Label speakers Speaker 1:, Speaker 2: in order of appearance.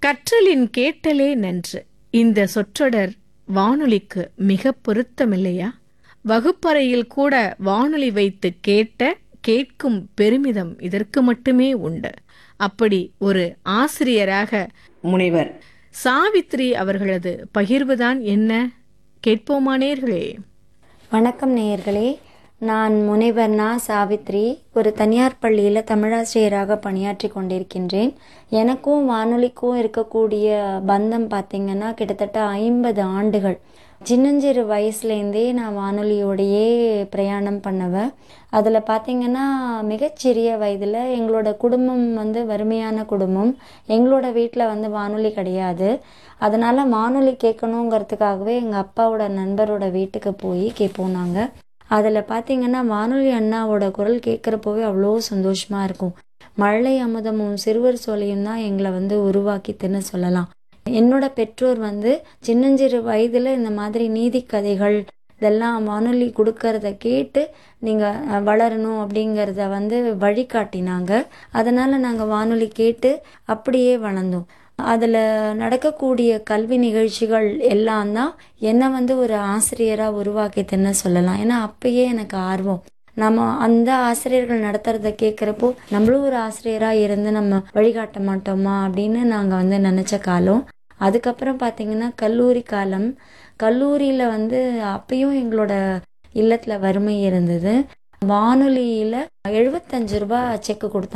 Speaker 1: கற்றலின் கேட்டலே நன்று இந்த சொற்றொடர் வானொலிக்கு மிக பொருத்தமில்லையா வகுப்பறையில் கூட வானொலி வைத்து கேட்ட கேட்கும் பெருமிதம் இதற்கு மட்டுமே உண்டு அப்படி ஒரு ஆசிரியராக முனைவர் சாவித்ரி அவர்களது பகிர்வுதான் என்ன கேட்போமானேர்களே
Speaker 2: வணக்கம் நேயர்களே நான் முனைவர் நா சாவித்ரி ஒரு தனியார் பள்ளியில் தமிழாசிரியராக பணியாற்றி கொண்டிருக்கின்றேன் எனக்கும் வானொலிக்கும் இருக்கக்கூடிய பந்தம் பார்த்திங்கன்னா கிட்டத்தட்ட ஐம்பது ஆண்டுகள் சின்னஞ்சிறு வயசுலேருந்தே நான் வானொலியோடையே பிரயாணம் பண்ணுவேன் அதில் பார்த்திங்கன்னா மிகச்சிறிய வயதில் எங்களோட குடும்பம் வந்து வறுமையான குடும்பம் எங்களோட வீட்டில் வந்து வானொலி கிடையாது அதனால் வானொலி கேட்கணுங்கிறதுக்காகவே எங்கள் அப்பாவோட நண்பரோட வீட்டுக்கு போய் கேட்போம் நாங்கள் அதில் பார்த்தீங்கன்னா வானொலி அண்ணாவோட குரல் கேட்குறப்போவே அவ்வளோ சந்தோஷமாக இருக்கும் மழை அமுதமும் சிறுவர் சோலையும் தான் எங்களை வந்து உருவாக்கித்துன்னு சொல்லலாம் என்னோட பெற்றோர் வந்து சின்னஞ்சிறு வயதில் இந்த மாதிரி நீதி கதைகள் இதெல்லாம் வானொலி கொடுக்கறத கேட்டு நீங்கள் வளரணும் அப்படிங்கிறத வந்து வழிகாட்டினாங்க அதனால் நாங்கள் வானொலி கேட்டு அப்படியே வளர்ந்தோம் அதில் நடக்கக்கூடிய கல்வி நிகழ்ச்சிகள் எல்லாம் தான் என்னை வந்து ஒரு ஆசிரியராக உருவாக்கித்துன்னு சொல்லலாம் ஏன்னா அப்பயே எனக்கு ஆர்வம் நம்ம அந்த ஆசிரியர்கள் நடத்துறத கேட்குறப்போ நம்மளும் ஒரு ஆசிரியராக இருந்து நம்ம வழிகாட்ட மாட்டோமா அப்படின்னு நாங்கள் வந்து நினச்ச காலம் அதுக்கப்புறம் பார்த்தீங்கன்னா கல்லூரி காலம் கல்லூரியில் வந்து அப்பயும் எங்களோட இல்லத்தில் வறுமை இருந்தது வானொலியில் எழுபத்தஞ்சு ரூபா செக்கு கொடுத்தாங்க